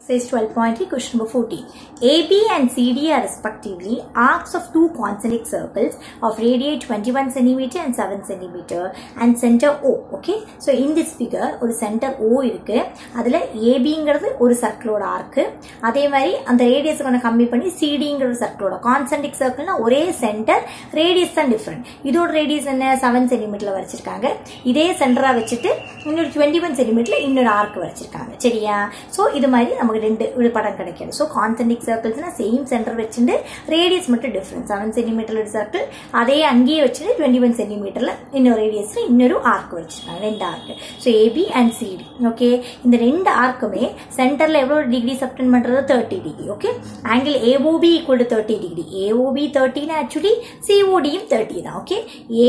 Exercise 12.3, question number 14. AB and CD are respectively arcs of two concentric circles of radii 21 cm and 7 cm and center O. Okay. So in this figure ஒரு center O இருக்கு அதுல ABங்கிறது ஒரு சர்க்கிளோட ஆர்க்கு அதே மாதிரி அந்த radius கொஞ்சம் கம்மி பண்ணி சிடிங்கிற ஒரு சர்க்கிளோட கான்சென்ட்ரிக் சர்க்கிள்னா ஒரே சென்டர் ரேடியஸ் தான் டிஃப்ரெண்ட் இதோட ரேடியஸ் என்ன செவன் சென்டிமீட்டர்ல வரைச்சிருக்காங்க இதே சென்டரா வச்சுட்டு இன்னொரு டுவெண்ட்டி ஒன் சென்டிமீட்டர்ல இன்னொரு ஆர்க் வரைச்சிருக்காங்க சரியா ஸோ இது மாதிரி நமக்கு ரெண்டு ஒரு படம் கிடைக்கும் ஸோ கான்சென்ட்ரிக் சர்க்கிள்ஸ்னா சேம் சென்டர் வச்சுட்டு ரேடியஸ் மட்டும் டிஃப்ரெண்ட் செவன் சென்டிமீட்டர் சர்க்கிள் அதே அங்கேயே வச்சுட்டு டுவெண்ட்டி ஒன் சென்டிமீட்டர்ல இன்னொரு ரேடியஸ்ல இன்னொரு ஆர்க் வச்சிருக்காங்க ரெண்டு arc so A B and C D okay இந்த ரெண்டு ஆர்க்குமே சென்டர்ல எவ்வளோ டிகிரி சப்டன் பண்றது thirty degree okay angle A O B equal to thirty degree A O B தேர்ட்டினா ஆக்சுவலி சிஓடியும் தேர்ட்டி தான் ஓகே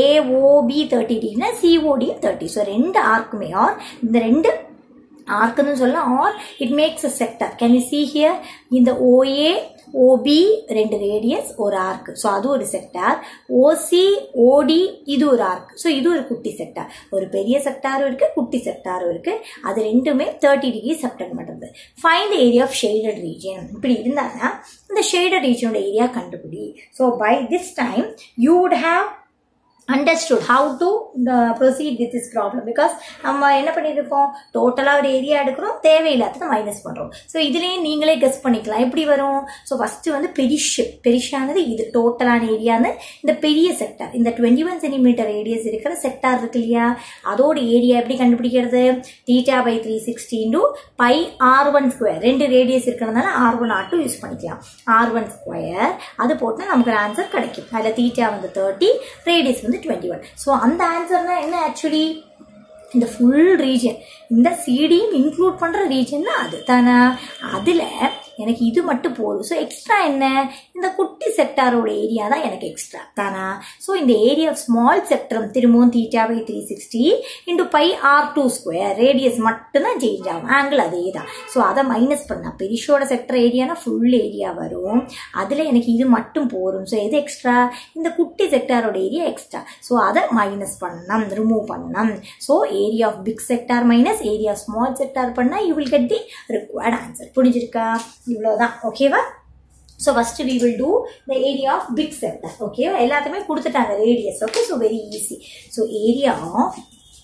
ஏஓபி தேர்ட்டி டிகிரினா சிஓடியும் தேர்ட்டி ஸோ ரெண்டு ஆர்க்குமே ஆர் இந்த ரெண்டு ஆர்க்குன்னு சொல்லலாம் or it makes a sector can you see here இந்த ஓஏ ஓபி ரெண்டு ரேடியஸ் ஒரு ஆர்க் ஸோ அது ஒரு செக்டார் ஓசி ஓடி இது ஒரு ஆர்க் ஸோ இது ஒரு குட்டி செக்டார் ஒரு பெரிய செக்டாரும் இருக்கு குட்டி செக்டாரும் இருக்கு அது ரெண்டுமே தேர்ட்டி டிகிரி செப்டன் பண்ணுறது fine area of shaded region இப்படி இருந்தாங்கன்னா இந்த ஷேடட் ரீஜனோட ஏரியா கண்டுபிடி so by this time you would have understood how to proceed with this problem because நம்ம என்ன பண்ணியிருக்கோம் டோட்டலாக ஒரு ஏரியா எடுக்கிறோம் தேவையில்லாததை மைனஸ் பண்ணுறோம் ஸோ இதுலேயே நீங்களே கெஸ் பண்ணிக்கலாம் எப்படி வரும் ஸோ ஃபஸ்ட்டு வந்து பெரிஷ் பெரிஷானது இது டோட்டலான ஏரியான்னு இந்த பெரிய செக்டார் இந்த டுவெண்ட்டி ஒன் சென்டிமீட்டர் ரேடியஸ் இருக்கிற செக்டார் இருக்கு இல்லையா அதோட ஏரியா எப்படி கண்டுபிடிக்கிறது theta by three sixty into pi r one square ரெண்டு ரேடியஸ் இருக்கிறதுனால r one r two use பண்ணிக்கலாம் ஆர் ஒன் ஸ்கொயர் அது போட்டால் நமக்கு ஒரு ஆன்சர் கிடைக்கும் அதில் தீட்டா வந்து தேர்ட்டி ரேடியஸ் வந்து டுவெண்ட்டி ஒன் ஸோ அந்த ஆன்சர்னா என்ன ஆக்சுவலி இந்த ஃபுல் ரீஜன் இந்த சிடியும் இன்க்ளூட் பண்ணுற ரீஜன் தான் அது தானே அதில் எனக்கு இது மட்டும் போதும் ஸோ எக்ஸ்ட்ரா என்ன இந்த குட்டி செக்டாரோட ஏரியா தான் எனக்கு எக்ஸ்ட்ரா தானா ஸோ இந்த ஏரியா ஆஃப் ஸ்மால் செக்டரம் திரும்பவும் theta by three sixty into pi r two square radius மட்டும்தான் சேஞ்ச் ஆகும் ஆங்கிள் அதே தான் ஸோ அதை மைனஸ் பண்ணால் பெரிஷோட செக்டர் ஏரியானா ஃபுல் ஏரியா வரும் அதில் எனக்கு இது மட்டும் போகும் ஸோ எது எக்ஸ்ட்ரா இந்த குட்டி செக்டாரோட ஏரியா எக்ஸ்ட்ரா ஸோ அதை மைனஸ் பண்ணணும் ரிமூவ் பண்ணணும் so area of big sector minus area small sector பண்ணால் you will get the required answer புரிஞ்சிருக்கா இவ்வளோதான் ஓகேவா so first we will do the area of big sector ஓகேவா எல்லாத்தையுமே கொடுத்துட்டாங்க radius okay so very easy so area of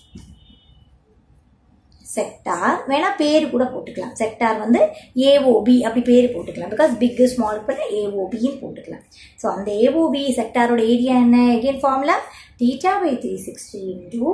sector வேணா பேர் கூட போட்டுக்கலாம் செக்டார் வந்து ஏஓபி அப்படி பேர் போட்டுக்கலாம் பிகாஸ் பிக் ஸ்மால் பண்ண ஏஓபின்னு போட்டுக்கலாம் ஸோ அந்த ஏஓபி செக்டாரோட ஏரியா என்ன again formula theta by three sixty into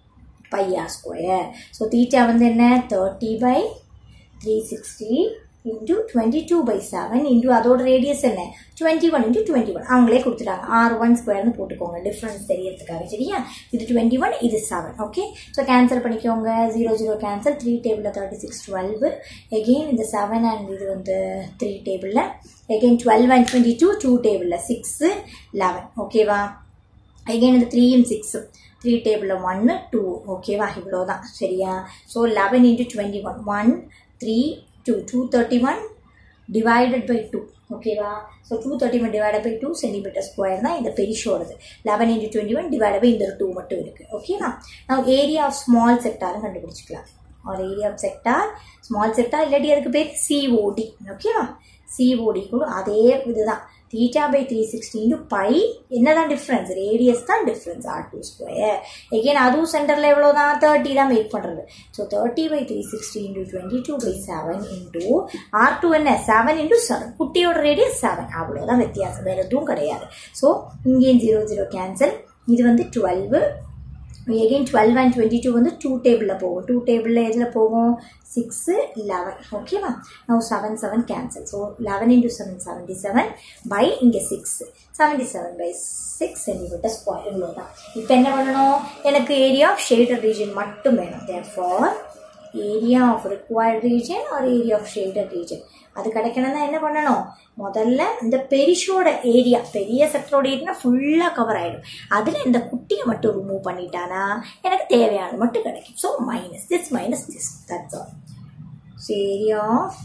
பையா ஸ்கொயர் ஸோ தீட்டா வந்து என்ன thirty by three sixty into twenty two by seven into அதோட ரேடியஸ் என்ன twenty one into twenty one அவங்களே கொடுத்துட்டாங்க ஆர் ஒன் ஸ்கொயர்னு போட்டுக்கோங்க டிஃப்ரென்ஸ் தெரியறதுக்காக சரியா இது டுவெண்ட்டி ஒன் இது செவன் ஓகே ஸோ கேன்சல் பண்ணிக்கோங்க ஜீரோ ஜீரோ கேன்சல் த்ரீ டேபிளில் தேர்ட்டி சிக்ஸ் டுவெல் எகெயின் இந்த செவன் அண்ட் இது வந்து த்ரீ டேபிளில் again twelve and twenty two two டேபிளில் சிக்ஸு லெவன் ஓகேவா எகெயின் இந்த த்ரீயும் சிக்ஸு த்ரீ டேபிளில் ஒன்று டூ ஓகேவா இவ்வளோதான் சரியா so eleven into twenty one one three two two thirty one divided by two ஓகேவா so two thirty one divide by two centimetre square தான் இந்த பெரிஷோடது eleven into twenty one divide by இந்த டூ மட்டும் இருக்குது ஓகேவா நான் ஏரியா ஆஃப் ஸ்மால் செக்டாரும் கண்டுபிடிச்சிக்கலாம் ஒரு area of sector small sector இல்லாட்டி அதுக்கு பேர் சிஓடி ஓகேவா சிஓடி கூட அதே இதுதான் theta by three sixty into pi என்னதான் டிஃப்ரென்ஸ் ரேடியஸ் தான் difference r two square again அதுவும் சென்டரில் எவ்வளோ தான் தேர்ட்டி தான் மேக் பண்ணுறது so thirty by three sixty into twenty two by seven into r two என்ன செவன் இன்டூ செவன் குட்டியோட ரேடியஸ் செவன் அவ்வளோதான் வித்தியாசம் வேறு எதுவும் கிடையாது ஸோ இங்கேயும் ஜீரோ ஜீரோ கேன்சல் இது வந்து twelve again twelve and twenty two வந்து டூ டேபிளில் போகும் டூ டேபிளில் எதில் போகும் சிக்ஸு லெவன் ஓகேவா நான் seven seven cancel so eleven into seven seventy seven by இங்கே six seventy seven by six centimetre square இவ்வளோ தான் இப்போ என்ன பண்ணணும் எனக்கு ஏரியா ஆஃப் ஷேடட் ரீஜன் மட்டும் வேணும் therefore area of required region or area of shaded region அது கிடைக்கணும்னா என்ன பண்ணணும் முதல்ல இந்த பெரிஷோட ஏரியா பெரிய செக்டரோட ஏரியா ஃபுல்லாக கவர் ஆகிடும் அதில் இந்த குட்டியை மட்டும் ரிமூவ் பண்ணிட்டானா எனக்கு தேவையானது மட்டும் கிடைக்கும் so minus this minus this that's all so area of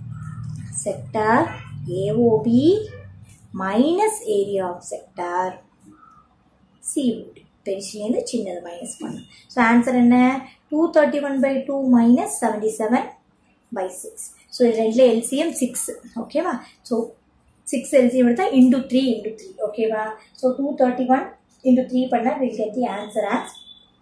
sector AOB minus area of sector COD பெருசுலேருந்து சின்னது மைனஸ் பண்ணும் ஸோ ஆன்சர் என்ன two thirty one by two minus seventy seven by six so இது ரெண்டில் LCM six ஓகேவா so six LCM எடுத்தால் into three into three ஓகேவா so two thirty one into three பண்ணால் will get the answer as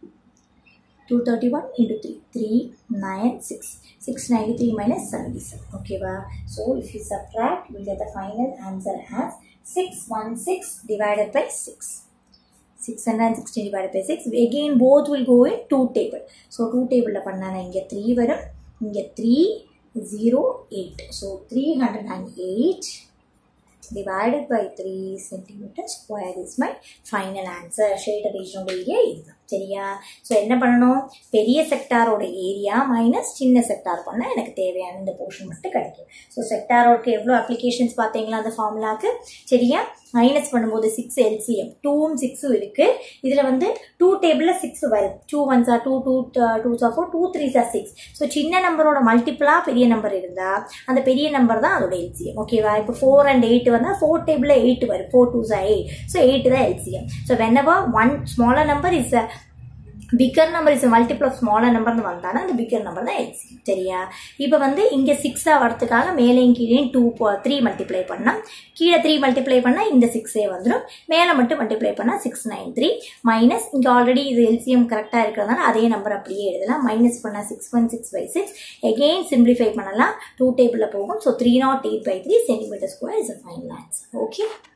231 into 3 396 693 minus 77 okay va so if you subtract you will get the final answer as 616 divided by 6 660 divided by 6 again both will go in 2 table so 2 table ல பண்ணானா இங்க 3 வரும் இங்க 3 0 8 so 308 divided by 3 centimeter square is my final answer shaded region area இதுதான் சரியா so என்ன பண்ணணும் பெரிய செக்டாரோட ஏரியா மைனஸ் சின்ன செக்டார் பண்ணால் எனக்கு தேவையான இந்த போர்ஷன் மட்டும் கிடைக்கும் ஸோ செக்டாரோக்கு எவ்வளோ அப்ளிகேஷன்ஸ் பார்த்தீங்களா அந்த ஃபார்முலாக்கு சரியா மைனஸ் பண்ணும்போது சிக்ஸ் எல்சிஎம் டூவும் சிக்ஸும் இருக்குது இதில் வந்து டூ டேபிளில் சிக்ஸ் வரும் two ones are two two two are four two three are six so சின்ன நம்பரோட மல்டிபிளாக பெரிய நம்பர் இருந்தால் அந்த பெரிய நம்பர் தான் அதோட எல்சிஎம் ஓகேவா இப்போ ஃபோர் அண்ட் எயிட் வந்தால் ஃபோர் டேபிளில் எயிட் வரும் four two are eight so eight தான் LCM so whenever one smaller number is bigger number is multiple of smaller நம்பர்னு வந்தாலும் அந்த பிக்கர் நம்பர் தான் எல்சிஎம் சரியா இப்போ வந்து இங்கே சிக்ஸாக வரதுக்காக மேலேயும் கீழே டூ த்ரீ மல்டிப்ளை பண்ணால் கீழே த்ரீ மல்டிப்ளை பண்ணால் இந்த சிக்ஸே வந்துடும் மேலே மட்டும் மல்டிப்ளை பண்ணால் சிக்ஸ் நைன் த்ரீ மைனஸ் இங்கே ஆல்ரெடி இது எல்சிஎம் கரெக்டாக இருக்கிறதுனால அதே நம்பர் அப்படியே எழுதலாம் மைனஸ் பண்ணால் six one six by six again simplify பண்ணலாம் டூ டேபிளில் போகும் so three naught eight by three centimetre square is a fine answer okay